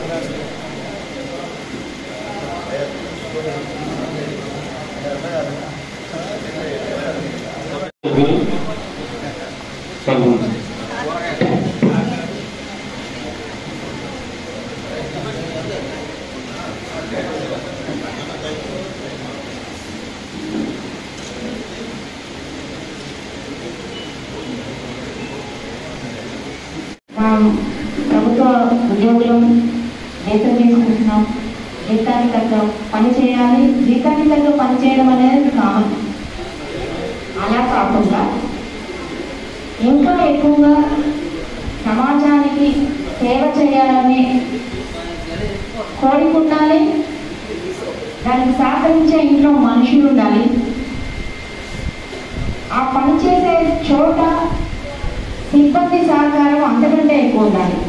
మా ప్రభుత్వ ఉద్యోగులు జీతం తీసుకుంటున్నాం జీతానికి తగ్గ పని చేయాలి జీతానికి తగ్గ పని చేయడం అనేది కామన్ అలా కాకుండా ఇంకా ఎక్కువగా సమాజానికి సేవ చేయాలనే కోరిక ఉండాలి దానికి సహకరించే ఇంట్లో మనుషులు ఉండాలి ఆ పని చేసే చోట సిబ్బంది సహకారం అంతకంటే ఎక్కువ ఉండాలి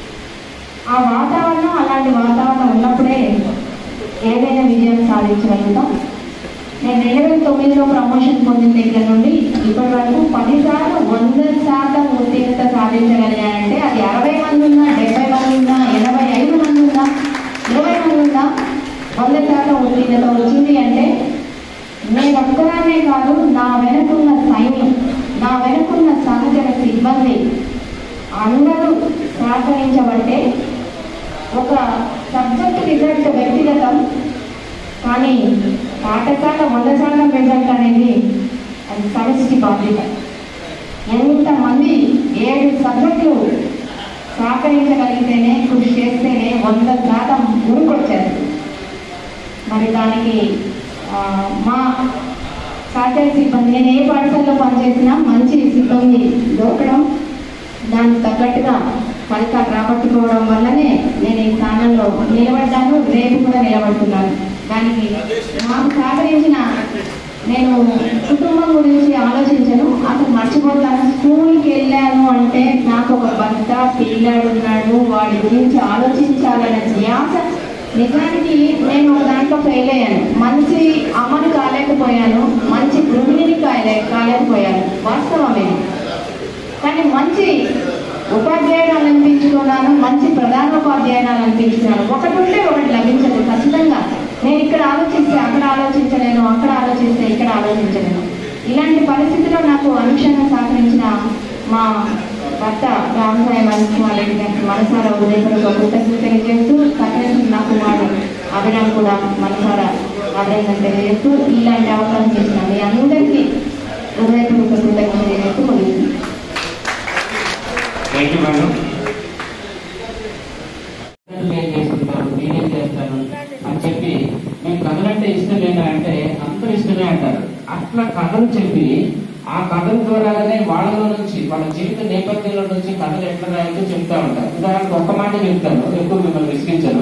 ఆ వాతావరణం అలాంటి వాతావరణం ఉన్నప్పుడే ఏదైనా విజయం సాధించగలుగుతాం నేను రెండు వేల తొమ్మిదిలో ప్రమోషన్ పొందిన దగ్గర నుండి ఇప్పటి వరకు పదిసార్లు వంద శాతం ఉత్తీర్ణత సాధించగలిగానంటే అది అరవై మంది ఉన్నా డెబ్బై మంది ఉన్నా ఎనభై ఐదు మంది ఉన్నా ఇరవై మంది ఉన్నా వంద శాతం ఉత్తీర్ణత వచ్చింది అంటే నేను ఒక్కదానే కాదు నా వెనుకున్న సైన్యం నా వెనుకున్న సహచర సిబ్బంది అందరూ సహకరించబట్టే ఒక సబ్జెక్ట్ రిజల్ట్ వ్యక్తిగతం కానీ పాఠశాల వంద శాతం రిజల్ట్ అనేది అది సమిష్టి బాధ్యత ఎంతమంది ఏడు సబ్జెక్టులు సహకరించగలిగితేనే కృషి చేస్తేనే వంద శాతం ఊరుకొచ్చారు మరి దానికి ఆ, మా సహచర సిబ్బంది నేను ఏ పాఠశాలలో పనిచేసినా మంచి సిబ్బంది దొరకడం దానికి తగ్గట్టుగా ఫలితాలు రాబట్టుకోవడం వల్లనే నేను ఈ స్థానంలో నిలబడ్డాను రేపు కూడా నిలబడుతున్నాను దానికి నాకు సహకరించిన నేను కుటుంబం గురించి ఆలోచించను అసలు మర్చిపోతాను స్కూల్కి వెళ్ళాను అంటే నాకు ఒక భర్త పిల్లాడు ఉన్నాడు వాడి గురించి ఆలోచించాలనే ధ్యాస నిజానికి నేను ఒక దాంట్లో ఫెయిల్ అయ్యాను మంచి అమ్మను కాలేకపోయాను మంచి గృహిణిని కాలే కాలేకపోయాను వాస్తవమే కానీ మంచి ఉపాధ్యాయురాలు అనిపించుకున్నాను మంచి ప్రధానోపాధ్యాయురాలు అనిపించుకున్నాను ఒకటి ఉంటే ఒకటి లభించదు ఖచ్చితంగా నేను ఇక్కడ ఆలోచిస్తే అక్కడ ఆలోచించలేను అక్కడ ఆలోచిస్తే ఇక్కడ ఆలోచించలేను ఇలాంటి పరిస్థితిలో నాకు అనుక్షణం సహకరించిన మా భర్త రామసాయి మనసుకుమార్ రెడ్డి గారికి మనసారా ఉదయపూర్వక కృతజ్ఞత తెలియజేస్తూ సహకరించిన నా కుమారుడు అభిరామ్ కూడా మనసారా అభినందన తెలియజేస్తూ ఇలాంటి అవకాశం చేసిన మీ అందరికీ హృదయపూర్వక కృతజ్ఞత తెలియజేస్తూ ముగిస్తుంది థ్యాంక్ యూ మేడం నేను చేసుకుంటాను నేనేం చేస్తాను అని చెప్పి మీకు కథలంటే ఇష్టం లేదా అంటే అందరూ ఇష్టమే అంటారు అట్లా కథలు చెప్పి ఆ కథల ద్వారానే వాళ్ళలో నుంచి వాళ్ళ జీవిత నేపథ్యంలో నుంచి కథలు ఎట్లా రాయాలో చెప్తా ఉంటారు ఉదాహరణకు ఒక్క మాట చెప్తాను ఎక్కువ మిమ్మల్ని విసిగించను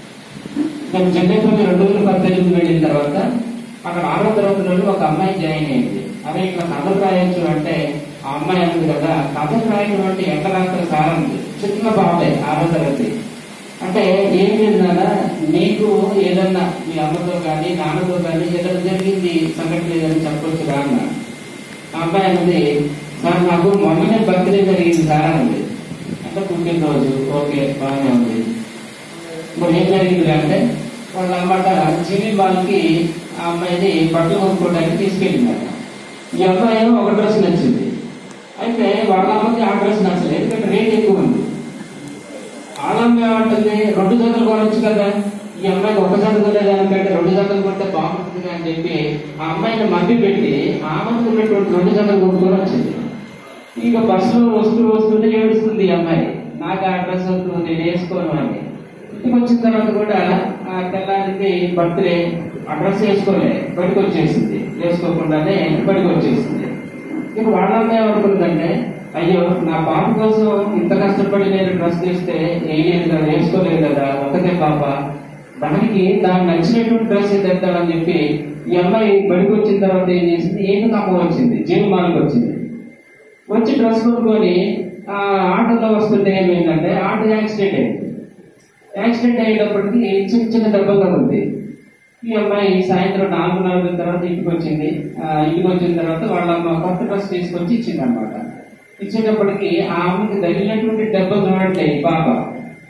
నేను చెన్నైపల్లి రెండు వేల పద్దెనిమిది వెళ్ళిన తర్వాత అక్కడ ఆరో తరగతిలో ఒక అమ్మాయి జాయిన్ అయింది అదే ఇట్లా కథలు రాయొచ్చు అంటే ఆ అమ్మాయి అన్నది కదా కథలు రాయడం అంటే ఎట్లా రాస్తారు సార్ అంది చిన్న బాబే ఆరో తరగతి అంటే ఏం లేదు నాన్న నీకు ఏదన్నా మీ అమ్మతో కానీ నాన్నతో కానీ ఏదైనా జరిగింది సంఘటన ఏదైనా చెప్పొచ్చు అన్న ఆ అమ్మాయి అన్నది సార్ నాకు మొన్ననే బర్త్డే జరిగింది సార్ అన్నది అంటే పుట్టినరోజు ఓకే బాగానే ఉంది మరి ఏం జరిగింది అంటే వాళ్ళ అన్నమాట జీవి వాళ్ళకి ఆ అమ్మాయిని బట్టలు కొనుక్కోవడానికి తీసుకెళ్ళిందట ఈ అమ్మాయి ఏమో ఒక డ్రెస్ నచ్చింది అయితే వాళ్ళ అమ్మకి ఆ డ్రెస్ నచ్చలేదు ఎందుకంటే రేట్ ఎక్కువ ఉంది వాళ్ళ అమ్మ ఏమంటుంది రెండు జతలు కొనొచ్చు కదా ఈ అమ్మాయికి ఒక జత కొనేదానికంటే రెండు జతలు కొంటే బాగుంటుంది అని చెప్పి ఆ అమ్మాయిని మభ్య పెట్టి ఆమెకు ఉన్నటువంటి రెండు జతలు కొనుక్కొని వచ్చింది ఇక బస్సులో వస్తూ వస్తూనే ఏడుస్తుంది ఈ అమ్మాయి నాకు ఆ డ్రెస్ వద్దు నేను వేసుకోను అని ఇంటికి వచ్చిన తర్వాత కూడా ఆ తెల్లారికి బర్త్డే ఆ డ్రెస్ వేసుకోలే బడికి వచ్చేసింది వేసుకోకుండానే బడికి వచ్చేసింది ఇక వాళ్ళ అమ్మాయి ఏమనుకుందంటే అయ్యో నా పాప కోసం ఇంత కష్టపడి నేను డ్రెస్ తీస్తే వేయలేదు కదా వేసుకోలేదు కదా ఒకటే పాప దానికి దానికి నచ్చినటువంటి డ్రెస్ తెద్దామని చెప్పి ఈ అమ్మాయి బడికి వచ్చిన తర్వాత ఏం చేసింది ఏమి కమ్మ వచ్చింది జీవమానికి వచ్చింది వచ్చి డ్రెస్ కొనుక్కొని ఆ ఆటోలో వస్తుంటే ఏమైందంటే ఆటో యాక్సిడెంట్ అయింది యాక్సిడెంట్ అయ్యేటప్పటికి చిన్న చిన్న దెబ్బగా ఉంది ఈ అమ్మాయి సాయంత్రం నాలుగు నాలుగు తర్వాత ఇంటికి వచ్చింది ఆ, ఇంటికి వచ్చిన తర్వాత వాళ్ళ అమ్మ కొత్త డ్రెస్ తీసుకొచ్చి ఇచ్చింది అనమాట ఇచ్చేటప్పటికి ఆ అమ్మకి తగిలినటువంటి దెబ్బ చూడండి బాబా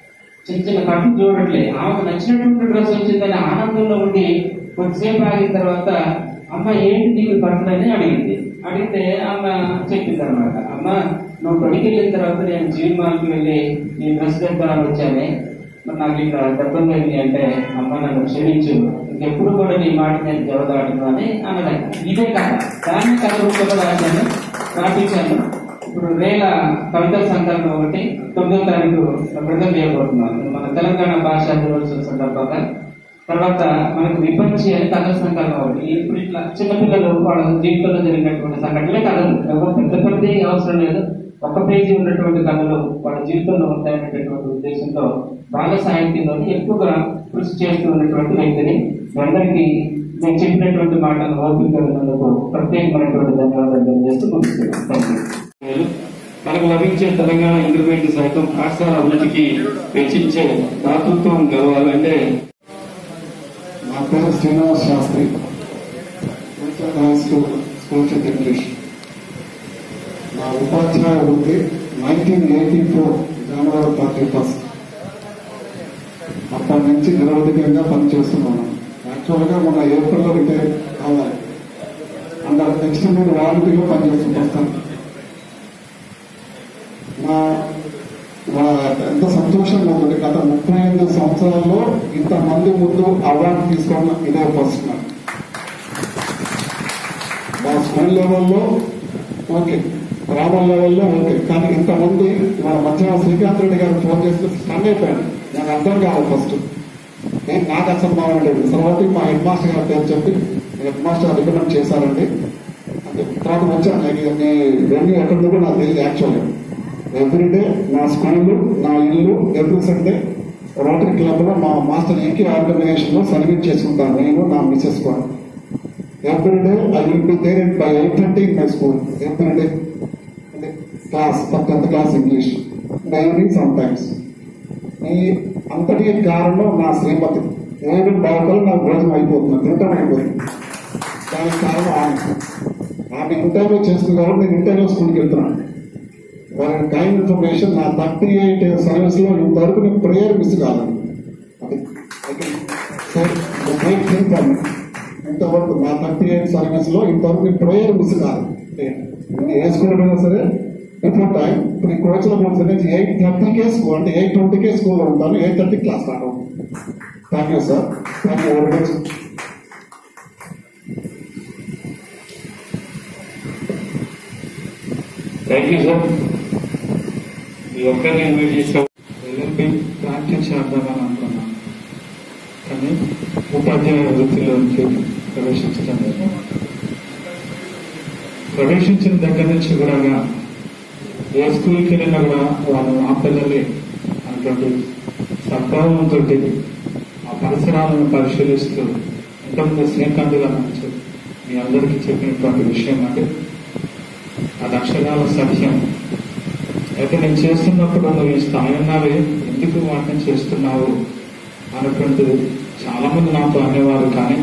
చిన్న చిన్న కట్లు చూడట్లే ఆమెకు నచ్చినటువంటి డ్రెస్ వచ్చిందని ఆనందంలో ఉండి కొద్దిసేపు ఆగిన తర్వాత అమ్మ ఏంటి నీకు కట్టలని అడిగింది అడిగితే ఆమె చెప్పింది అనమాట అమ్మ నువ్వు బడికి వెళ్ళిన తర్వాత నేను జీవి మాల్కి వెళ్ళి నీ డ్రెస్ తెద్దామని వచ్చానే మరి నాకు ఇక్కడ దెబ్బలు తగిలి అంటే అమ్మ నన్ను క్షమించు ఇంకెప్పుడు కూడా నీ మాట నేను జవదాడును అని అన్నదంట ఇదే కథ దాన్ని కథ రూపంలో రాశాను రాపించాను ఇప్పుడు రేల కవితా సంకలనం ఒకటి తొమ్మిదో తారీఖు ప్రజెంట్ చేయబోతున్నాను మన తెలంగాణ భాష దినోత్సవం సందర్భంగా తర్వాత మనకు విపంచి అని కథల సంకలనం ఒకటి ఇప్పుడు ఇట్లా చిన్నపిల్లలు వాళ్ళ జీవితంలో జరిగినటువంటి సంఘటనలే కథలు ఎవరు పెద్ద పెద్ద అవసరం లేదు ఒక పేజీ ఉన్నటువంటి కథలు వాళ్ళ జీవితంలో ఉంటాయనేటటువంటి ఉద్దేశంతో బాల సాహిత్యంలోని ఎక్కువగా కృషి చేస్తూ ఉన్నటువంటి వ్యక్తిని మీ అందరికీ నేను చెప్పినటువంటి మాటలు ఓపిక విన్నందుకు ప్రత్యేకమైనటువంటి ధన్యవాదాలు తెలియజేస్తూ ముగిస్తున్నాను థ్యాంక్ యూ మనకు లభించే తెలంగాణ ఇంటర్మీడియట్ సైతం పాఠశాల అభివృద్ధికి వెచ్చించే దాతృత్వం కలవాలంటే నా పేరు Srinivas Sastri high school school chief English నా ఉపాధ్యాయ వృత్తి nineteen eighty four January thirty first అప్పటి నుంచి నిరవధికంగా పనిచేస్తున్నాను యాక్చువల్గా మొన్న ఏప్రిల్లో రిటైర్ కావాలి అండర్ ఎక్స్టెండెడ్ వారంటీలో పనిచేస్తున్నాను నా నా ఎంత సంతోషంగా ఉంది గత ముప్పై ఎనిమిది సంవత్సరాల్లో ఇంతమంది ముందు అవార్డు తీసుకున్న ఇదే ఫస్ట్ నాకు. మా స్కూల్ లెవెల్లో ఓకే గ్రామం లెవెల్లో ఓకే కానీ ఇంతమంది మన మధ్య శ్రీకాంత్ రెడ్డి గారు ఫోన్ చేస్తే స్టన్ అయిపోయాను నాకు అర్థం కాదు ఫస్ట్ నేను నాకు అసలు బాగుండేది తర్వాత మా హెడ్ మాస్టర్ గారు పేరు చెప్పి హెడ్ మాస్టర్ రికమెండ్ చేశారండి అంటే తర్వాత వచ్చాను నాకు ఇది మీ వెన్యూ ఎక్కడ ఉందో నాకు తెలియదు యాక్చువల్గా ఎవ్రీడే నా స్కూల్ నా ఇల్లు ఎవ్రీ సండే రోటరీ క్లబ్ లో మా మాస్టర్ ఏకి ఆర్గనైజేషన్ లో సర్వీస్ చేసుకుంటాను నేను నా మిసెస్ కూడా everyday I will be there by eight thirty in my school everyday class tenth class English daily sometimes ఈ అంతటి కారణం నా శ్రీమతి ఏడు బాగుకలు నా భోజనం అయిపోతుంది తింటాం అయిపోతుంది దానికి కారణం ఆమె ఆమె ఇంటర్వ్యూ చేస్తుంది కాబట్టి నేను ఇంటర్వ్యూ స్కూల్కి వెళ్తున్నాను వాళ్ళకి కైండ్ ఇన్ఫర్మేషన్ నా థర్టీ ఎయిట్ సర్వీస్ లో ఇంతవరకు నేను ప్రేయర్ మిస్ కాలేదు అది గ్రేట్ థింగ్ ఫర్ మీ ఇంతవరకు నా థర్టీ ఎయిట్ సర్వీస్ లో ఇంతవరకు నేను ప్రేయర్ మిస్ కాదు నేను ఏ స్కూల్ పోయినా సరే బిఫోర్ టైం ఇప్పుడు ఈ కోచ్లో పోతే ఎయిట్ థర్టీకే స్కూల్ అంటే ఎయిట్ ట్వంటీకే స్కూల్లో ఉంటాను ఎయిట్ థర్టీ క్లాస్ స్టార్ట్ అవుతుంది thank you sir thank you very much thank you sir ఈ ఒక్కరిని ఇన్వైట్ చేసాం ఎల్ఎల్పి ప్రాక్టీస్ చేద్దామని అనుకున్నాను కానీ ఉపాధ్యాయ వృత్తిలోకి ప్రవేశించడం లేదు ప్రవేశించిన దగ్గర నుంచి కూడా ఏ స్కూల్కి వెళ్ళినా కూడా వాళ్ళు ఆ పిల్లలే అటువంటి సద్భావంతో ఆ పరిసరాలను పరిశీలిస్తూ ఇంతకుముందు శ్రీకాంత్ గారు నాకు మీ అందరికీ చెప్పినటువంటి విషయం అంటే అది అక్షరాల సత్యం అయితే నేను చేస్తున్నప్పుడు నువ్వు ఈ స్థాయి ఉన్నావే ఎందుకు వాటిని చేస్తున్నావు అన్నటువంటిది చాలా మంది నాతో అనేవారు కానీ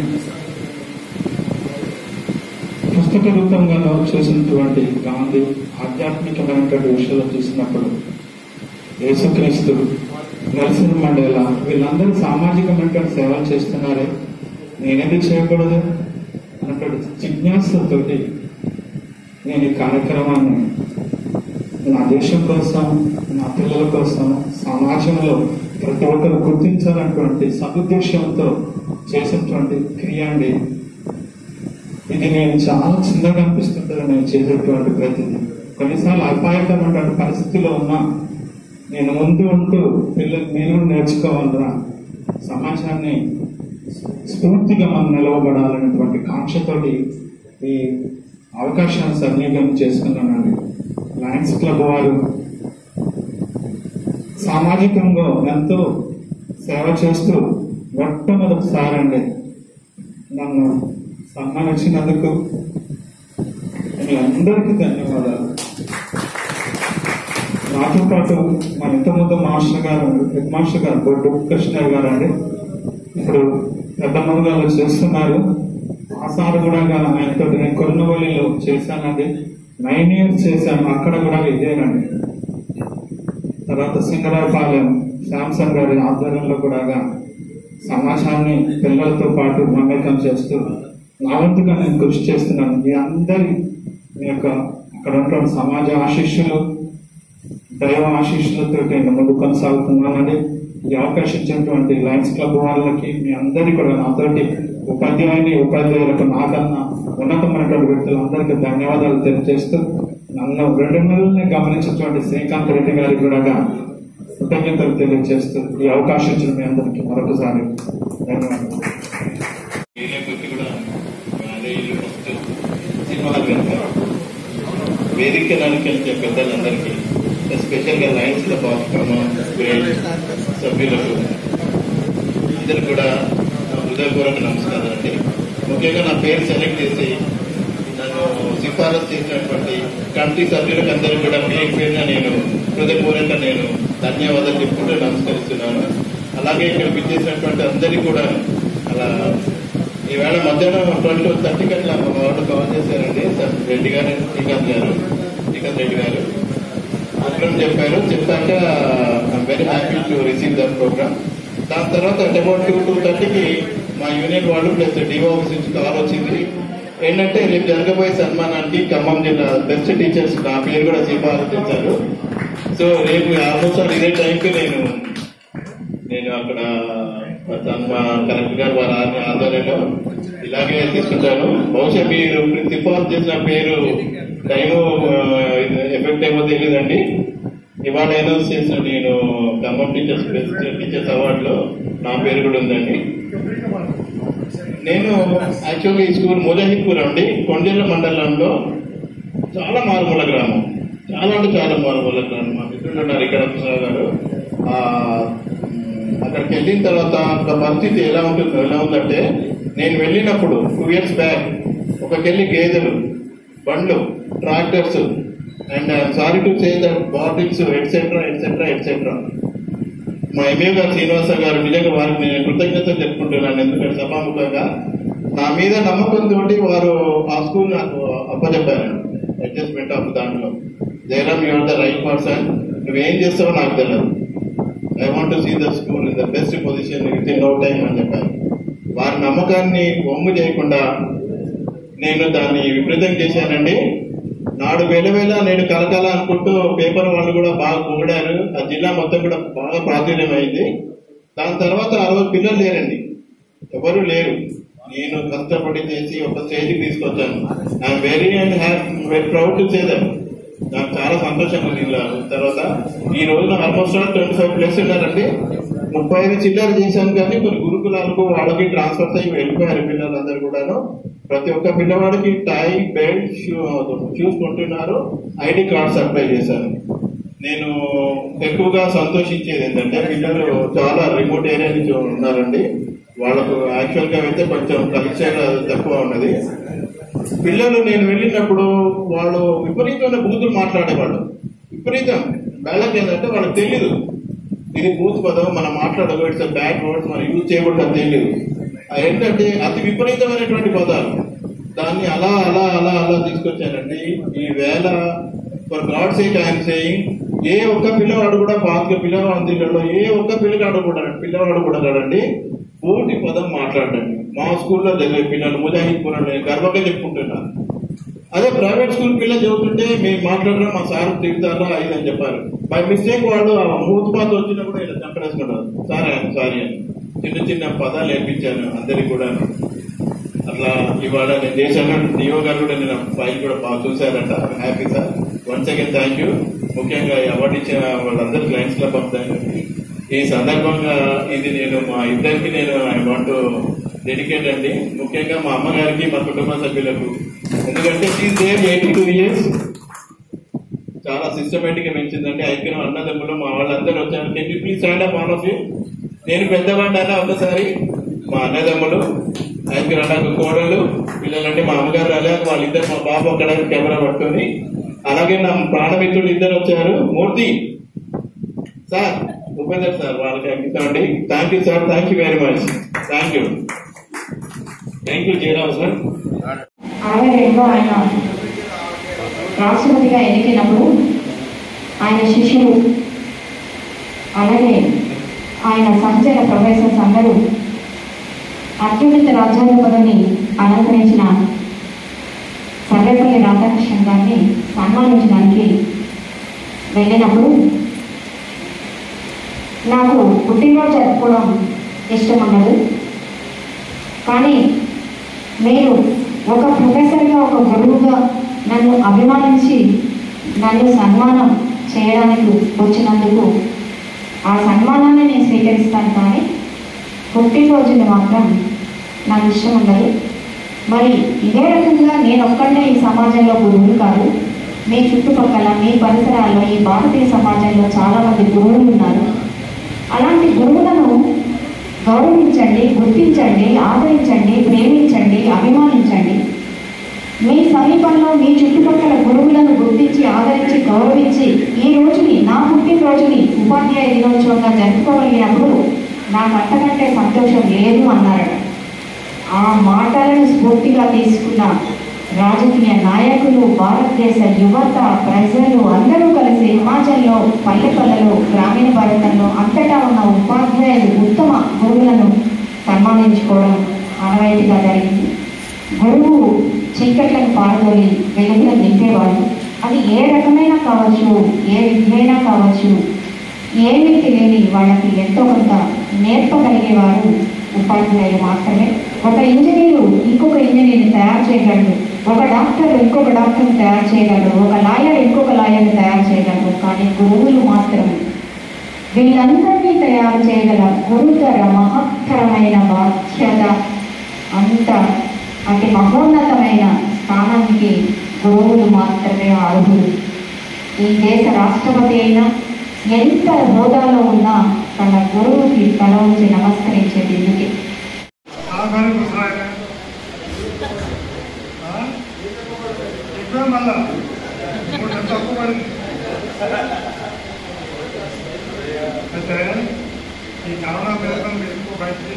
పుస్తక రూపంగా చేసినటువంటి గాంధీ ఆధ్యాత్మికమైనటువంటి విషయాలు చూసినప్పుడు యేసుక్రీస్తు నెల్సన్ మండేలా వీళ్ళందరూ సామాజికమైనటువంటి సేవలు చేస్తున్నారే నేనేది చేయకూడదు అన్నటువంటి జిజ్ఞాసతోటి నేను ఈ కార్యక్రమాన్ని నా దేశం కోసం నా పిల్లల కోసం సమాజంలో ప్రతి ఒక్కరు గుర్తించాలన్నటువంటి సదుద్దేశంతో చేసినటువంటి క్రియ అండి ఇది నేను చాలా చిన్నగా అనిపిస్తుంటుంది నేను చేసేటువంటి ప్రతిదీ కొన్నిసార్లు అపాయకరమైనటువంటి పరిస్థితిలో ఉన్నా నేను ముందు ఉంటూ పిల్లలు మీరు నేర్చుకోవాలరా సమాజాన్ని స్ఫూర్తిగా మనం నిలవబడాలనేటువంటి కాంక్షతోటి ఈ అవకాశాన్ని సద్వినియోగం చేసుకున్నానండి లయన్స్ క్లబ్ వారు సామాజికంగా ఎంతో సేవ చేస్తూ మొట్టమొదటిసారి అండి నన్ను సన్మానించినందుకు మీ అందరికీ ధన్యవాదాలు నాతో పాటు మన ఇంతకుముందు మాస్టర్ గారు హెడ్ మాస్టర్ గారు బొడ్డు కృష్ణ గారు అండి ఇప్పుడు పెద్ద గారు చేస్తున్నారు ఆ సార్ కూడా ఆయనతో నేను కొన్నవల్లిలో చేశానండి నైన్ ఇయర్స్ చేశాను అక్కడ కూడా ఇదేనండి తర్వాత సింగరాపాలెం శాంసంగ్ గారి ఆధ్వర్యంలో కూడా సమాజాన్ని పిల్లలతో పాటు మమేకం చేస్తూ నా వంతుగా నేను కృషి చేస్తున్నాను మీ అందరి మీ యొక్క అక్కడ ఉన్నటువంటి సమాజ ఆశీస్సులు దైవ ఆశీస్సులతో నేను ముందు కొనసాగుతున్నానని ఈ అవకాశం ఇచ్చినటువంటి లయన్స్ క్లబ్ వాళ్ళకి మీ అందరికీ కూడా నాతోటి ఉపాధ్యాయుని ఉపాధ్యాయులకు నాకన్నా ఉన్నతమైనటువంటి వ్యక్తులందరికీ ధన్యవాదాలు తెలియజేస్తూ నన్ను రెండు నెలల్ని గమనించినటువంటి శ్రీకాంత్ రెడ్డి గారికి కూడా కృతజ్ఞతలు తెలియజేస్తూ ఈ అవకాశం ఇచ్చిన మీ అందరికీ మరొకసారి ధన్యవాదాలు ఏరియా కొద్ది కూడా అదే ఇల్లు ఫస్ట్ సినిమాలకు వెళ్తారు వేదిక నడిపించే పెద్దలందరికీ స్పెషల్గా lions club of Khammam great సభ్యులకు అందరికి కూడా నా హృదయపూర్వక నమస్కారం అండి ముఖ్యంగా నా పేరు సెలెక్ట్ చేసి నన్ను సిఫారసు చేసినటువంటి కమిటీ సభ్యులకు అందరికీ కూడా పేరు పేరున నేను హృదయపూర్వక నేను ధన్యవాదాలు చెప్పుకుంటూ నమస్కరిస్తున్నాను అలాగే ఇక్కడ విచ్చేసినటువంటి అందరికీ కూడా అలా ఈవేళ మధ్యాహ్నం ట్వెల్వ్ టు థర్టీకి అట్లా మా వాళ్ళు కాల్ చేశారండి సార్ రెడ్డి గారు శ్రీకాంత్ గారు శ్రీకాంత్ రెడ్డి గారు ప్రోగ్రామ్ చెప్పారు చెప్పాక very happy to receive that program దాని తర్వాత అబౌట్ టూ టూ థర్టీకి మా యూనియన్ వాళ్ళు ప్లస్ డిఓ ఆఫీస్ నుంచి కాల్ వచ్చింది ఏంటంటే రేపు జరగబోయే సన్మానానికి ఖమ్మం జిల్లా బెస్ట్ టీచర్స్ నా పేరు కూడా సిఫారసు చేశారు సో రేపు ఆల్మోస్ట్ ఆల్ ఇదే టైంకి నేను నేను అక్కడ మా కలెక్టర్ గారు వారి ఆజ్ఞ ఆధ్వర్యంలో ఇలాగే తీసుకుంటాను బహుశా మీరు సిఫార్సు చేసిన పేరు టైము ఎఫెక్ట్ ఏమో తెలియదండి ఇవాళ అనౌన్స్ చేసిన నేను ఖమ్మం టీచర్స్ బెస్ట్ టీచర్స్ అవార్డులో నా పేరు కూడా ఉందండి నేను యాక్చువల్లీ ఈ స్కూల్ ముజహిద్పూర్ అండి కొండెల మండలంలో చాలా మారుమూల గ్రామం చాలా అంటే చాలా మారుమూల గ్రామం మా మిత్రులు ఉన్నారు ఇక్కడ కృష్ణరావు గారు ఆ, మ్, అక్కడికి వెళ్ళిన తర్వాత అక్కడ పరిస్థితి ఎలా ఉంటుంది ఎలా ఉందంటే నేను వెళ్ళినప్పుడు టూ ఇయర్స్ బ్యాక్ ఒకకెళ్ళి గేదెలు బండ్లు tractors and sorry to say that bottles etcetera etcetera etcetera మా ఎంఏ గారు శ్రీనివాస గారు నిజంగా వారికి నేను కృతజ్ఞతలు చెప్పుకుంటున్నాను ఎందుకంటే సభాముఖంగా నా మీద నమ్మకంతో వారు ఆ స్కూల్ నాకు అప్పచెప్పారు అడ్జస్ట్మెంట్ ఆఫ్ దాంట్లో Jayaram you are the right person నువ్వేం చేస్తావో నాకు తెలియదు I want see the school in the best position with in no time అని చెప్పారు వారి నమ్మకాన్ని బొమ్ము చేయకుండా నేను దాన్ని విపరీతం చేశానండి నాడు వెలవేళ నేను కలకాల అనుకుంటూ పేపర్ వాళ్ళు కూడా బాగా పొగిడారు ఆ జిల్లా మొత్తం కూడా బాగా ప్రాచుర్యం అయింది దాని తర్వాత ఆ రోజు పిల్లలు లేరండి ఎవరు లేరు నేను కష్టపడి చేసి ఒక స్టేజ్కి తీసుకొచ్చాను I'm very and happy very proud to say that నాకు చాలా సంతోషంగా ఉంది ఇలా తర్వాత ఈ రోజున ఆల్మోస్ట్ ట్వంటీ ఫైవ్ ప్లస్ ఉన్నారండి ముప్పై ఐదు చిల్లర చేశాను కానీ కొన్ని గురుకులాలకు వాళ్ళకి ట్రాన్స్ఫర్ అయ్యి వెళ్ళిపోయారు పిల్లలందరూ కూడాను ప్రతి ఒక్క పిల్లవాడికి టై బెల్ట్ షూ షూస్ కొంటున్నారు ఐడి కార్డ్ సప్లై చేశాను నేను ఎక్కువగా సంతోషించేది ఏంటంటే పిల్లలు చాలా రిమోట్ ఏరియా నుంచి ఉన్నారండి వాళ్ళకు యాక్చువల్ గా అయితే కొంచెం కల్చర్ తక్కువ ఉన్నది పిల్లలు నేను వెళ్ళినప్పుడు వాళ్ళు విపరీతమైన బూతులు మాట్లాడేవాళ్ళు విపరీతం వాళ్ళకి ఏంటంటే వాళ్ళకి తెలియదు ఇది బూత్ పదం మనం మాట్లాడదు ఇట్స్ బ్యాడ్ వర్డ్స్ మనం యూజ్ చేయకూడదు అని తెలియదు అది ఏంటంటే అతి విపరీతమైనటువంటి పదాలు దాన్ని అలా అలా అలా అలా తీసుకొచ్చానండి ఈ వేళ ఫర్ గాడ్ సేక్ ఆయన సేయింగ్ ఏ ఒక్క పిల్లవాడు కూడా పాతిక పిల్లవాడు దీనిలో ఏ ఒక్క పిల్లగాడు కూడా పిల్లవాడు కూడా కాదండి పూర్తి పదం మాట్లాడండి మా స్కూల్లో చదివే పిల్లలు ముజాహిద్పూర్ నేను గర్వంగా చెప్పుకుంటున్నాను అదే ప్రైవేట్ స్కూల్ పిల్లలు చదువుతుంటే మేము మాట్లాడరా మా సార్ తిడతారా ఇది అని చెప్పారు బై మిస్టేక్ వాళ్ళు ఆ మూతుపాత వచ్చినా కూడా ఇలా చంపేసుకుంటారు సార్ ఆయన సారీ అని చిన్న చిన్న పదాలు నేర్పించాను అందరికి కూడా అట్లా ఇవాళ నేను చేశాను డిఓ గారు కూడా నేను ఫైల్ కూడా బాగా చూశారంట happy sir once again thank you ముఖ్యంగా ఈ అవార్డు ఇచ్చిన వాళ్ళందరూ క్లయింట్స్ క్లబ్ ఆఫ్ ఈ సందర్భంగా ఇది నేను మా ఇద్దరికి నేను ఐ వాంట్ డెడికేట్ అండి ముఖ్యంగా మా అమ్మగారికి మా కుటుంబ సభ్యులకు ఎందుకంటే she there eighty two years చాలా సిస్టమేటిక్ గా పెంచిందండి ఐక్యం అన్నదమ్ములు మా వాళ్ళందరూ వచ్చారు can you please stand up on of you నేను పెద్దవాడినా ఒకసారి మా అన్నదమ్ములు ఐక్యం అన్నకు కోడలు పిల్లలంటే మా అమ్మగారు రాలేదు వాళ్ళిద్దరు మా బాబు అక్కడ కెమెరా పట్టుకొని అలాగే నా ప్రాణమిత్రులు ఇద్దరు వచ్చారు మూర్తి సార్ ఉపేందర్ సార్ వాళ్ళకి అంకితం అండి thank you sir thank you very much thank you thank you Jayaram sir అరవై రెండులో ఆయన రాష్ట్రపతిగా ఎన్నికైనప్పుడు ఆయన శిష్యులు అలాగే ఆయన సహచర ప్రొఫెసర్స్ అందరూ అత్యున్నత రాజ్యాంగ పదవిని అలంకరించిన సర్వేపల్లి రాధాకృష్ణన్ గారిని సన్మానించడానికి వెళ్ళినప్పుడు నాకు పుట్టినరోజు జరుపుకోవడం ఇష్టం ఉండదు కానీ మీరు ఒక ప్రొఫెసర్గా ఒక గురువుగా నన్ను అభిమానించి నన్ను సన్మానం చేయడానికి వచ్చినందుకు ఆ సన్మానాన్ని నేను స్వీకరిస్తాను కానీ పుట్టినరోజుని మాత్రం నాకు ఇష్టం ఉండదు మరి ఇదే రకంగా నేను ఒక్కడే ఈ సమాజంలో గురువులు కాదు మీ చుట్టుపక్కల మీ పరిసరాల్లో ఈ భారతీయ సమాజంలో చాలామంది గురువులు ఉన్నారు అలాంటి గురువులను గౌరవించండి గుర్తించండి ఆదరించండి ప్రేమించండి అభిమానించండి మీ సమీపంలో మీ చుట్టుపక్కల గురువులను గుర్తించి ఆదరించి గౌరవించి ఈ రోజుని నా పుట్టినరోజుని ఉపాధ్యాయ దినోత్సవంగా జరుపుకోగలిగినప్పుడు నాకు అంతకంటే సంతోషం లేదు అన్నారట ఆ మాటలను స్ఫూర్తిగా తీసుకున్న రాజకీయ నాయకులు భారతదేశ యువత ప్రజలు అందరూ కలిసి హిమాచల్లో పల్లె పల్లెలో గ్రామీణ భారతంలో అంతటా ఉన్న ఉపాధ్యాయులు ఉత్తమ గురువులను సన్మానించుకోవడం ఆనవాయితీగా జరిగింది గురువు చీకట్లను పారదోలి వెలుగులను నింపేవాడు అది ఏ రకమైన కావచ్చు ఏ విద్య అయినా కావచ్చు ఏమీ తెలియని వాళ్ళకి ఎంతో కొంత నేర్పగలిగేవారు ఉపాధ్యాయులు మాత్రమే ఒక ఇంజనీరు ఇంకొక ఇంజనీర్ని తయారు చేయగలడు ఒక డాక్టర్ ఇంకొక డాక్టర్ని తయారు చేయగలడు ఒక లాయర్ ఇంకొక లాయర్ని తయారు చేయగలడు కానీ గురువులు మాత్రం వీళ్ళందరినీ తయారు చేయగల గురుతర మహత్తరమైన బాధ్యత అంత అతి మహోన్నతమైన స్థానానికి గురువులు మాత్రమే అర్హులు ఈ దేశ రాష్ట్రపతి అయినా ఎంత హోదాలో ఉన్నా తన గురువుకి తల ఉంచి నమస్కరించేది ఎందుకే ఆహ్వానం కుసరాయన చెప్పాం మళ్ళా మూడు నెలలు తక్కువ పడింది అయితే ఈ కరోనా పేరుతో ఎక్కువ బయటికి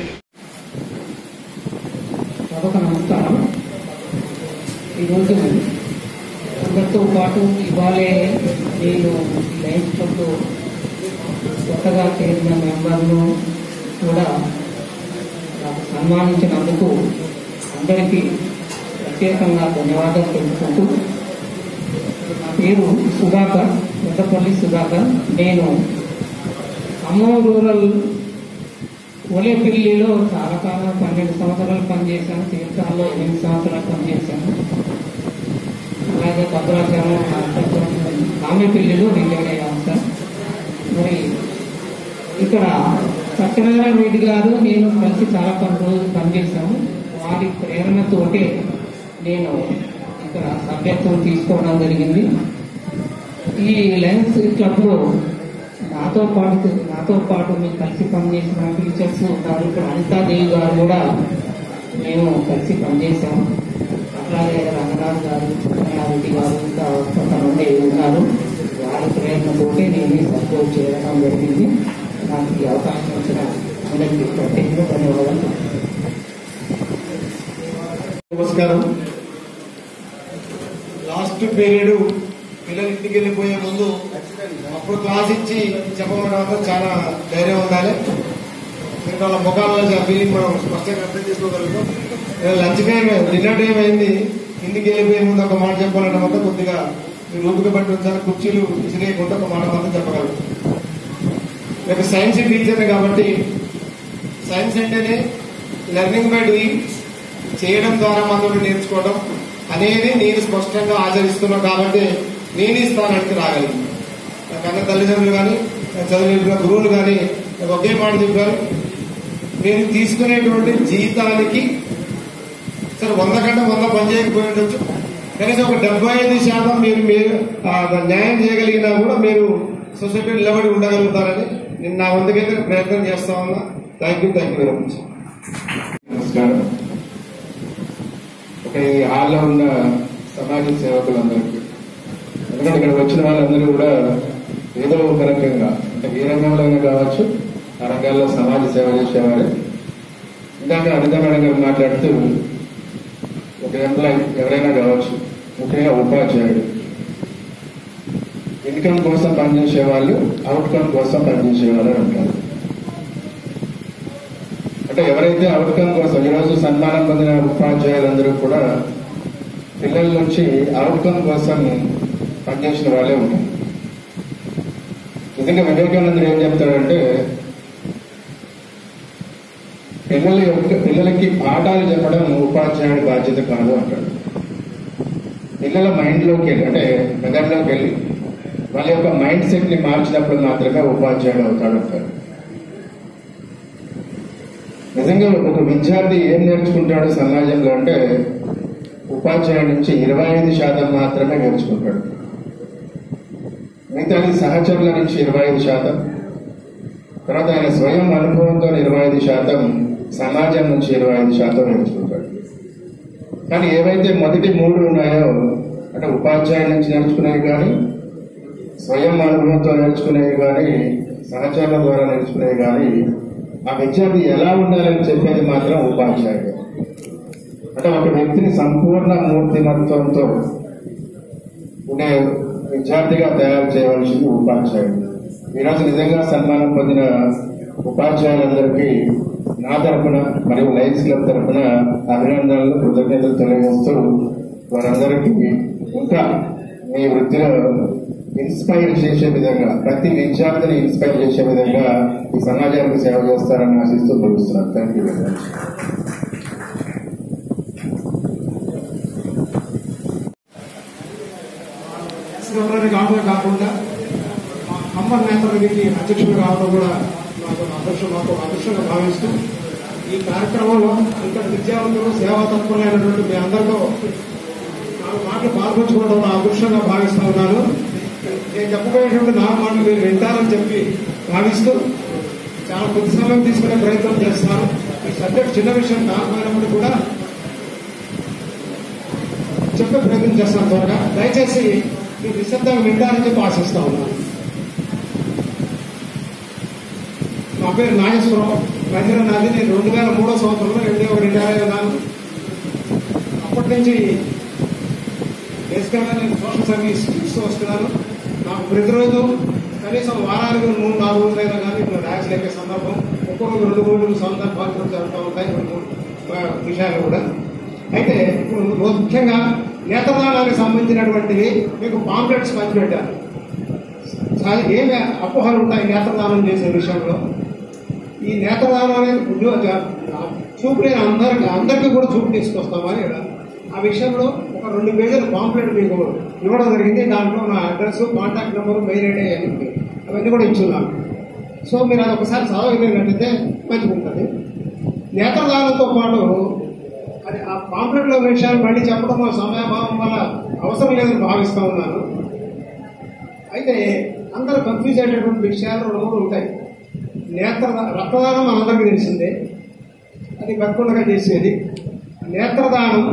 సభకు నమస్కారం ఈరోజు అందరితో పాటు ఇవాళే నేను లైఫ్ క్లబ్ కొత్తగా చేరిన మెంబర్ను కూడా నాకు సన్మానించినందుకు అందరికీ ప్రత్యేకంగా ధన్యవాదాలు తెలుపుకుంటూ నా పేరు సుధాకర్ పెద్దపల్లి సుధాకర్ నేను ఖమ్మం రూరల్ ఒలేపల్లిలో చాలా కాలం పన్నెండు సంవత్సరాలు పనిచేశాను తీర్థాల్లో ఎనిమిది సంవత్సరాలు పనిచేశాను అలాగే భద్రాచలం కామెపల్లిలో రిటైర్డ్ అయ్యాను సార్ మరి ఇక్కడ సత్యనారాయణ రెడ్డి గారు నేను కలిసి చాలా పని రోజులు పనిచేశాము వారి ప్రేరణతోటే నేను ఇక్కడ సభ్యత్వం తీసుకోవడం జరిగింది ఈ లయన్స్ క్లబ్లో నాతో పాటు నాతో పాటు మేము కలిసి పనిచేసిన టీచర్స్ ఉన్నారు ఇక్కడ అనితాదేవి గారు కూడా మేము కలిసి పనిచేసాము అట్లాగే రంగనాథ్ గారు రెడ్డి గారు ఇంకా కొంతమంది ఉన్నారు వారి ప్రయత్నంతోటి నేను ఈ సభలో చేరడం జరిగింది నాకు ఈ అవకాశం ఇచ్చిన అందరికీ ప్రత్యేకంగా ధన్యవాదాలు నమస్కారం లాస్ట్ పీరియడ్ పిల్లలు ఇంటికి వెళ్ళిపోయే ముందు అప్పుడు క్లాస్ ఇచ్చి చెప్పమని మాత్రం చాలా ధైర్యం ఉండాలి మీరు వాళ్ళ ముఖాల్లో చెప్పి మనం స్పష్టంగా అర్థం చేసుకోగలుగుతాం ఇవాళ లంచ్ టైం డిన్నర్ టైం అయింది ఇంటికి వెళ్ళిపోయే ముందు ఒక మాట చెప్పాలంటే మాత్రం కొద్దిగా మీరు ఓపిక పట్టి ఉంచాలి కుర్చీలు విసిరేయకుండా ఒక మాట మాత్రం చెప్పగలరు నేను సైన్స్ టీచర్ కాబట్టి సైన్స్ అంటేనే లెర్నింగ్ బై డూయింగ్ చేయడం ద్వారా మనతో నేర్చుకోవడం అనేది నేను స్పష్టంగా ఆచరిస్తున్నాను కాబట్టి నేను ఈ స్థానానికి రాగలిగింది కన్న తల్లిదండ్రులు కానీ చదివిన గురువులు కానీ నాకు ఒకే మాట చెప్పారు నేను తీసుకునేటువంటి జీతానికి సరే వంద కంటే వంద పని చేయకపోయి ఉండొచ్చు కనీసం ఒక డెబ్బై ఐదు శాతం మీరు మీరు ఆ, న్యాయం చేయగలిగినా కూడా మీరు సొసైటీ నిలబడి ఉండగలుగుతారని నేను నా వంతుకైతే ప్రయత్నం చేస్తా ఉన్నా thank you thank you very much నమస్కారం ఒక ఈ హాల్లో ఉన్న సమాజ సేవకులందరికీ ఎందుకంటే ఇక్కడ వచ్చిన వాళ్ళందరూ కూడా ఏదో ఒక రకంగా అంటే ఏ రంగంలో అయినా కావచ్చు ఆ రంగాల్లో సమాజ సేవ చేసేవారు ఇందాక అనిత మేడం గారు మాట్లాడుతూ ఒక ఎంప్లాయ్ ఎవరైనా కావచ్చు ముఖ్యంగా ఉపాధ్యాయుడు ఇన్కమ్ కోసం పనిచేసే వాళ్ళు అవుట్కమ్ కోసం పనిచేసే వాళ్ళు అని అంటారు అంటే ఎవరైతే అవుట్కమ్ కోసం ఈరోజు సన్మానం పొందిన ఉపాధ్యాయులందరూ కూడా పిల్లల నుంచి అవుట్కమ్ కోసం పనిచేసిన వాళ్ళే ఉంటారు నిజంగా వివేకానందుడు ఏం చెప్తాడంటే పిల్లల యొక్క పిల్లలకి పాఠాలు చెప్పడం ఉపాధ్యాయుడి బాధ్యత కాదు అంటాడు పిల్లల మైండ్లోకి వెళ్ళి అంటే మెదడులోకి వెళ్ళి వాళ్ళ యొక్క మైండ్ సెట్ ని మార్చినప్పుడు మాత్రమే ఉపాధ్యాయుడు అవుతాడు అంటారు నిజంగా ఒక విద్యార్థి ఏం నేర్చుకుంటాడు సమాజంలో అంటే ఉపాధ్యాయుడి నుంచి ఇరవై ఐదు శాతం మాత్రమే నేర్చుకుంటాడు మిగతాది సహచరుల నుంచి ఇరవై ఐదు శాతం తర్వాత ఆయన స్వయం అనుభవంతో ఇరవై ఐదు శాతం సమాజం నుంచి ఇరవై ఐదు శాతం నేర్చుకుంటాడు కానీ ఏవైతే మొదటి మూడు ఉన్నాయో అంటే ఉపాధ్యాయుల నుంచి నేర్చుకునేవి కానీ స్వయం అనుభవంతో నేర్చుకునేవి కానీ సహచరుల ద్వారా నేర్చుకునేవి కానీ ఆ విద్యార్థి ఎలా ఉండాలని చెప్పేది మాత్రం ఉపాధ్యాయుడు అంటే ఒక వ్యక్తిని సంపూర్ణ మూర్తిమత్వంతో ఉండే విద్యార్థిగా తయారు చేయవలసింది ఉపాధ్యాయుడు ఈరోజు నిజంగా సన్మానం పొందిన ఉపాధ్యాయులందరికీ నా తరఫున మరియు లైన్స్ క్లబ్ తరఫున అభినందనలు కృతజ్ఞతలు తెలియజేస్తూ వారందరికీ ఇంకా మీ వృత్తిలో ఇన్స్పైర్ చేసే విధంగా ప్రతి విద్యార్థిని ఇన్స్పైర్ చేసే విధంగా ఈ సమాజానికి సేవ చేస్తారని ఆశిస్తూ భావిస్తున్నాను థ్యాంక్ యూ వెరీ మచ్ శ్రీవరాన్ని కావడమే కాకుండా మా ఖమ్మం నేతలకి అధ్యక్షుడు కావడం కూడా నాకు అదృష్టం మాకు అదృష్టంగా భావిస్తూ ఈ కార్యక్రమంలో ఇక్కడ విద్యావంతులు సేవా తత్పరులైనటువంటి మీ అందరితో నాలుగు మాటలు పాల్గొంచుకోవడం నా అదృష్టంగా భావిస్తా ఉన్నాను నేను చెప్పబోయేటువంటి నాలుగు మాటలు మీరు వింటారని చెప్పి భావిస్తూ చాలా కొద్ది సమయం తీసుకునే ప్రయత్నం చేస్తాను ఈ సబ్జెక్ట్ చిన్న విషయం కాకపోయినప్పుడు కూడా చెప్పే ప్రయత్నం చేస్తాను త్వరగా దయచేసి మీరు నిశ్శబ్దంగా వింటారని చెప్పి ఆశిస్తా ఉన్నాను నా పేరు నాగేశ్వరరావు మధ్యన నాది నేను రెండు వేల మూడో సంవత్సరంలో ఎనిమిది ఒకటి రిటైర్ అయ్యాను అప్పటి నుంచి బేసికల్గా నేను సోషల్ సర్వీస్ ఇస్తూ వస్తున్నాను నాకు ప్రతిరోజు కనీసం వారానికి మూడు నాలుగు రోజులైనా కానీ ఇప్పుడు ర్యాక్స్ లేకే సందర్భం ఒక్కొక్క రెండు మూడు సందర్భాలు కూడా జరుగుతూ ఉంటాయి రెండు మూడు ఆ, విషయాలు కూడా అయితే ఇప్పుడు ముఖ్యంగా నేత్రదానానికి సంబంధించినటువంటివి మీకు పాంప్లెట్స్ పంచిపెట్టారు చాలా ఏమి అపోహలు ఉంటాయి నేత్రదానం చేసే విషయంలో ఈ నేత్రదానం అనేది ఉద్యోగ చూపు నేను అందరికి అందరికీ కూడా చూపు తీసుకొస్తామని ఇక్కడ ఆ విషయంలో ఒక రెండు పేజీల పాంప్లెట్ మీకు ఇవ్వడం జరిగింది దాంట్లో నా address contact number mail ID అన్ని అవన్నీ కూడా ఇచ్చున్నాను సో మీరు అది ఒకసారి చదవగలిగినట్టయితే మంచిగా ఉంటుంది నేత్రదానంతో పాటు అది ఆ పాంప్లెట్లో విషయాలు మళ్ళీ చెప్పడం మా సమయభావం వల్ల అవసరం లేదని భావిస్తా ఉన్నాను అయితే అందరూ కన్ఫ్యూజ్ అయ్యేటటువంటి విషయాలు రెండు మూడు ఉంటాయి నేత్ర రక్తదానం మనందరికీ తెలిసిందే అది బతుకుండగా చేసేది నేత్రదానం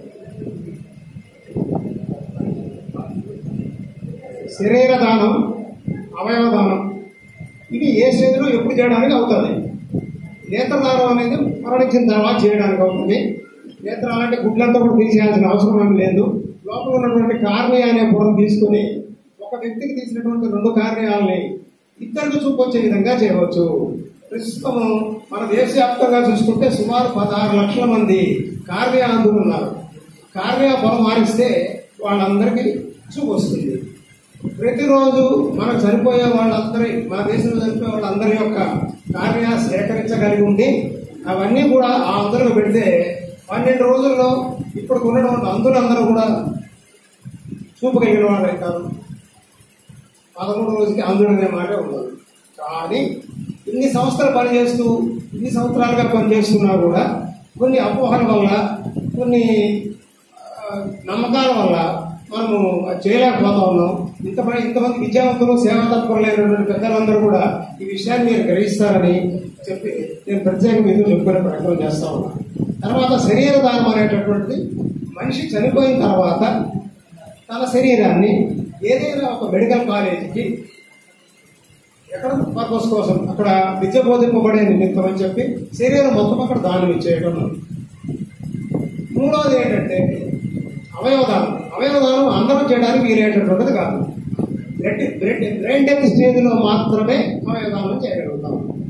శరీర దానం అవయవ దానం ఇది ఏ స్టేజ్లో ఎప్పుడు చేయడానికి అవుతుంది నేత్రదానం అనేది మరణించిన తర్వాత చేయడానికి అవుతుంది నేత్రాలు అంటే గుడ్లంతా కూడా తీసేయాల్సిన అవసరం ఏమి లేదు లోపల ఉన్నటువంటి కార్నియా అనే పొరం తీసుకుని ఒక వ్యక్తికి తీసినటువంటి రెండు కార్నియాలని ఇద్దరికి చూపొచ్చే విధంగా చేయవచ్చు ప్రస్తుతం మన దేశవ్యాప్తంగా చూసుకుంటే సుమారు పదహారు లక్షల మంది కార్నియా అందులు ఉన్నారు కార్నియా పొరం మారిస్తే వాళ్ళందరికీ చూపు వస్తుంది ప్రతిరోజు మనం చనిపోయే వాళ్ళందరి మన దేశంలో చనిపోయే వాళ్ళందరి యొక్క కార్య సేకరించగలిగి ఉండి అవన్నీ కూడా ఆ అందులో పెడితే పన్నెండు రోజుల్లో ఇప్పుడు ఉన్నటువంటి అందులందరూ కూడా చూపు కలిగిన వాళ్ళు అవుతారు పదమూడు రోజుకి అందుడు అనే మాట ఉండదు కానీ ఇన్ని సంవత్సరాలు పనిచేస్తూ ఇన్ని సంవత్సరాలుగా పనిచేస్తున్నా కూడా కొన్ని అపోహల వల్ల కొన్ని ఆ, నమ్మకాల వల్ల మనము అది చేయలేకపోతా ఉన్నాం ఇంతమంది ఇంతమంది విద్యావంతులు సేవా తత్పరులైనటువంటి పెద్దలందరూ కూడా ఈ విషయాన్ని మీరు గ్రహిస్తారని చెప్పి నేను ప్రత్యేక మీతో చెప్పుకునే ప్రయత్నం చేస్తా ఉన్నాను తర్వాత శరీర దానం అనేటటువంటిది మనిషి చనిపోయిన తర్వాత తన శరీరాన్ని ఏదైనా ఒక మెడికల్ కాలేజీకి ఎక్కడ పర్పస్ కోసం అక్కడ విద్య బోధింపబడే నిమిత్తం అని చెప్పి శరీరం మొత్తం అక్కడ దానం ఇచ్చేయడం మూడవది ఏంటంటే అవయవదానం అవయవదానం అందరం చేయడానికి వీలైనటువంటిది కాదు బ్రెడ్ బ్రెడ్ బ్రెయిన్ డెత్ స్టేజ్లో మాత్రమే అవయవదానం చేయగలుగుతాం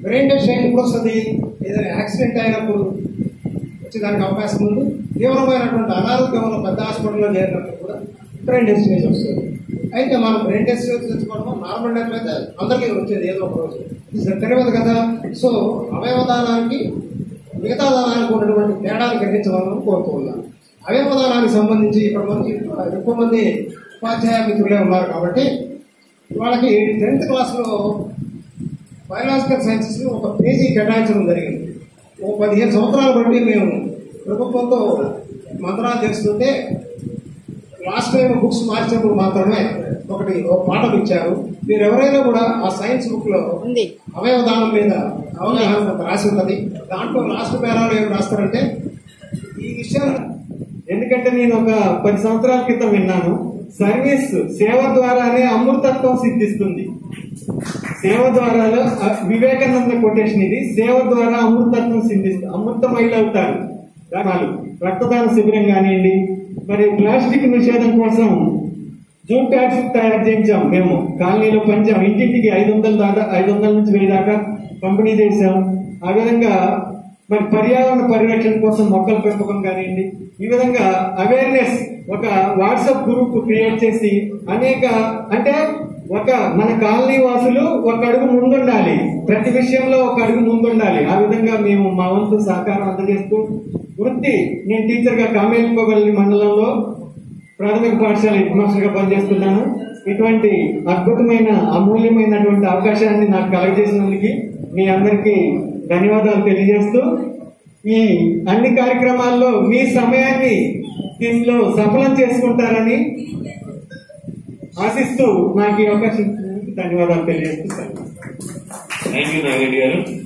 బ్రెయిన్ డెడ్ షైన్ ఎప్పుడు వస్తుంది ఏదైనా యాక్సిడెంట్ అయినప్పుడు వచ్చేదానికి అవకాశం ఉంది తీవ్రమైనటువంటి అనారోగ్యం వల్ల పెద్ద హాస్పిటల్లో చేరినప్పుడు కూడా బ్రెయిన్ డెడ్ స్టేజ్ వస్తుంది అయితే మనం బ్రెయిన్ డెడ్ స్టేజ్ తెచ్చుకోవడం నార్మల్ డెత్ అయితే అందరికీ వచ్చేది ఏదో ఒక రోజు ఇది తెలియదు కదా సో అవయవదానానికి మిగతా దానానికి ఉన్నటువంటి తేడాలు గ్రహించవాలని కోరుతున్నాను అవయవదానానికి సంబంధించి ఇక్కడ మంది ఎక్కువ మంది ఉపాధ్యాయ మిత్రులే ఉన్నారు కాబట్టి వాళ్ళకి టెన్త్ క్లాస్లో బయలాజికల్ సైన్సెస్ ఒక పేజీ కేటాయించడం జరిగింది ఓ పదిహేను సంవత్సరాల బట్టి మేము ప్రభుత్వంతో మంత్రాలు చేస్తుంటే లాస్ట్ టైం బుక్స్ మార్చినప్పుడు మాత్రమే ఒకటి ఒక పాఠం ఇచ్చారు మీరు ఎవరైనా కూడా ఆ సైన్స్ బుక్ లో అవయవదానం మీద అవగాహన కొంత రాసి ఉంటుంది దాంట్లో లాస్ట్ పేరాలు ఏం రాస్తారంటే ఈ విషయం ఎందుకంటే నేను ఒక పది సంవత్సరాల క్రితం విన్నాను సర్వీస్ సేవ ద్వారానే అమృతత్వం సిద్ధిస్తుంది సేవ ద్వారా వివేకానంద కొటేషన్ ఇది సేవ ద్వారా అమృతత్వం సిద్ధిస్తుంది అమృతమైలు అవుతారు రకాలు రక్తదాన శిబిరం కానివ్వండి మరి ప్లాస్టిక్ నిషేధం కోసం జూట్ ట్యాక్స్ తయారు చేయించాం మేము కాలనీలో పంచాం ఇంటింటికి ఐదు వందల దాకా ఐదు వందల నుంచి వెయ్యి దాకా పంపిణీ చేశాం ఆ విధంగా మరి పర్యావరణ పరిరక్షణ కోసం మొక్కల పెంపకం కానివ్వండి ఈ విధంగా అవేర్నెస్ ఒక వాట్సాప్ గ్రూప్ క్రియేట్ చేసి అనేక అంటే ఒక మన కాలనీ వాసులు ఒక అడుగు ముందుండాలి ప్రతి విషయంలో ఒక అడుగు ముందుండాలి ఆ విధంగా మేము మా వంతు సహకారం అందజేస్తూ వృత్తి నేను టీచర్ గా కామేలుకోగలిగిన మండలంలో ప్రాథమిక పాఠశాల హెడ్ మాస్టర్ గా పనిచేస్తున్నాను ఇటువంటి అద్భుతమైన అమూల్యమైనటువంటి అవకాశాన్ని నాకు కలగజేసినందుకు మీ అందరికీ ధన్యవాదాలు తెలియజేస్తూ ఈ అన్ని కార్యక్రమాల్లో మీ సమయాన్ని దీనిలో సఫలం చేసుకుంటారని ఆశిస్తూ నాకు ఈ అవకాశం ఇచ్చినందుకు ధన్యవాదాలు తెలియజేస్తూ థ్యాంక్ యూ నాగరెడ్డి గారు